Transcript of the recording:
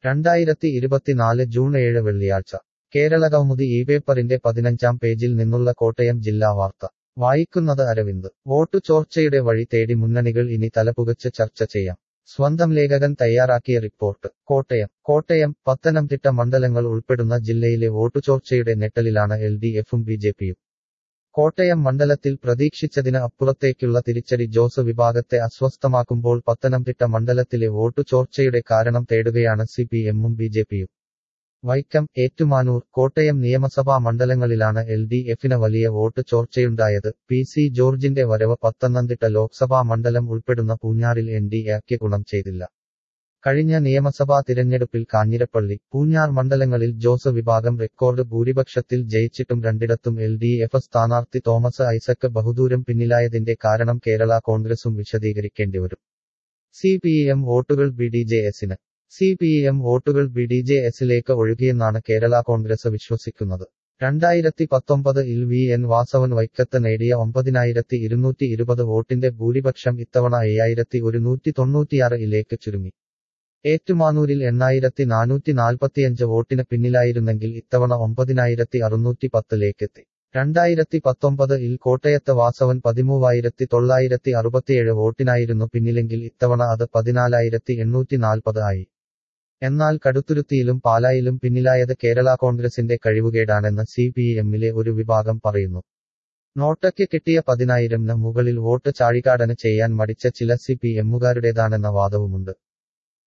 രണ്ടായിരത്തി ഇരുപത്തിനാല് ജൂൺ ഏഴ് വെള്ളിയാഴ്ച കേരളകൗമുദി ഈ പേപ്പറിന്റെ പതിനഞ്ചാം പേജിൽ നിന്നുള്ള കോട്ടയം ജില്ലാ വാർത്ത വായിക്കുന്നത് അരവിന്ദ് വോട്ടു ചോർച്ചയുടെ വഴി തേടി മുന്നണികൾ ഇനി തലപുകച്ച് ചർച്ച ചെയ്യാം സ്വന്തം ലേഖകൻ തയ്യാറാക്കിയ റിപ്പോർട്ട് കോട്ടയം കോട്ടയം പത്തനംതിട്ട മണ്ഡലങ്ങൾ ഉൾപ്പെടുന്ന ജില്ലയിലെ വോട്ടുചോർച്ചയുടെ നെട്ടലിലാണ് എൽ ഡി എഫും ബി ജെ പിയും കോട്ടയം മണ്ഡലത്തിൽ പ്രതീക്ഷിച്ചതിന് അപ്പുറത്തേക്കുള്ള തിരിച്ചടി ജോസ് വിഭാഗത്തെ അസ്വസ്ഥമാക്കുമ്പോൾ പത്തനംതിട്ട മണ്ഡലത്തിലെ വോട്ടു ചോർച്ചയുടെ കാരണം തേടുകയാണ് സി പി എമ്മും ബി ജെ പിയും വൈക്കം ഏറ്റുമാനൂർ കോട്ടയം നിയമസഭാ മണ്ഡലങ്ങളിലാണ് എൽ ഡി എഫിന് വലിയ വോട്ട് ചോർച്ചയുണ്ടായത് പി സി ജോർജിന്റെ വരവ് പത്തനംതിട്ട ലോക്സഭാ മണ്ഡലം ഉൾപ്പെടുന്ന പൂഞ്ഞാറിൽ എൻ ഡി എക്ക് ഗുണം ചെയ്തില്ല കഴിഞ്ഞ നിയമസഭാ തിരഞ്ഞെടുപ്പിൽ കാഞ്ഞിരപ്പള്ളി പൂഞ്ഞാർ മണ്ഡലങ്ങളിൽ ജോസ് വിഭാഗം റെക്കോർഡ് ഭൂരിപക്ഷത്തിൽ ജയിച്ചിട്ടും രണ്ടിടത്തും എൽ ഡി എഫ് സ്ഥാനാർത്ഥി തോമസ് ഐസക്ക് ബഹുദൂരം പിന്നിലായതിന്റെ കാരണം കേരള കോൺഗ്രസും വിശദീകരിക്കേണ്ടിവരും സി പി എം വോട്ടുകൾ ബി ഡി ജെ എസിന് സി പി എം വോട്ടുകൾ ബി ഡി ജെ എസിലേക്ക് ഒഴുകിയെന്നാണ് കേരള കോൺഗ്രസ് വിശ്വസിക്കുന്നത് രണ്ടായിരത്തി പത്തൊമ്പത് ഇൽ വി എൻ വാസവൻ വൈക്കത്ത് നേടിയ ഒമ്പതിനായിരത്തി ഇരുന്നൂറ്റി ഇരുപത് വോട്ടിന്റെ ഭൂരിപക്ഷം ഇത്തവണ അയ്യായിരത്തി ഒരുന്നൂറ്റി തൊണ്ണൂറ്റിയാറ് ഇലേക്ക് ചുരുങ്ങി ഏറ്റുമാനൂരിൽ എണ്ണായിരത്തി നാനൂറ്റി നാൽപ്പത്തിയഞ്ച് വോട്ടിന് പിന്നിലായിരുന്നെങ്കിൽ ഇത്തവണ ഒമ്പതിനായിരത്തി അറുന്നൂറ്റി പത്തിലേക്കെത്തി രണ്ടായിരത്തി പത്തൊമ്പത് ഇൽ കോട്ടയത്ത് വാസവൻ പതിമൂവായിരത്തി തൊള്ളായിരത്തി അറുപത്തിയേഴ് വോട്ടിനായിരുന്നു പിന്നിലെങ്കിൽ ഇത്തവണ അത് പതിനാലായിരത്തി എണ്ണൂറ്റി നാൽപ്പത് ആയി എന്നാൽ കടുത്തുരുത്തിയിലും പാലായിലും പിന്നിലായത് കേരള കോൺഗ്രസിന്റെ കഴിവുകേടാണെന്ന് സി പി എമ്മിലെ ഒരു വിഭാഗം പറയുന്നു നോട്ടയ്ക്ക് കിട്ടിയ പതിനായിരംന് മുകളിൽ വോട്ട് ചാഴികാടന് ചെയ്യാൻ മടിച്ച ചില സി പി എമ്മുകാരുടേതാണെന്ന വാദവുമുണ്ട്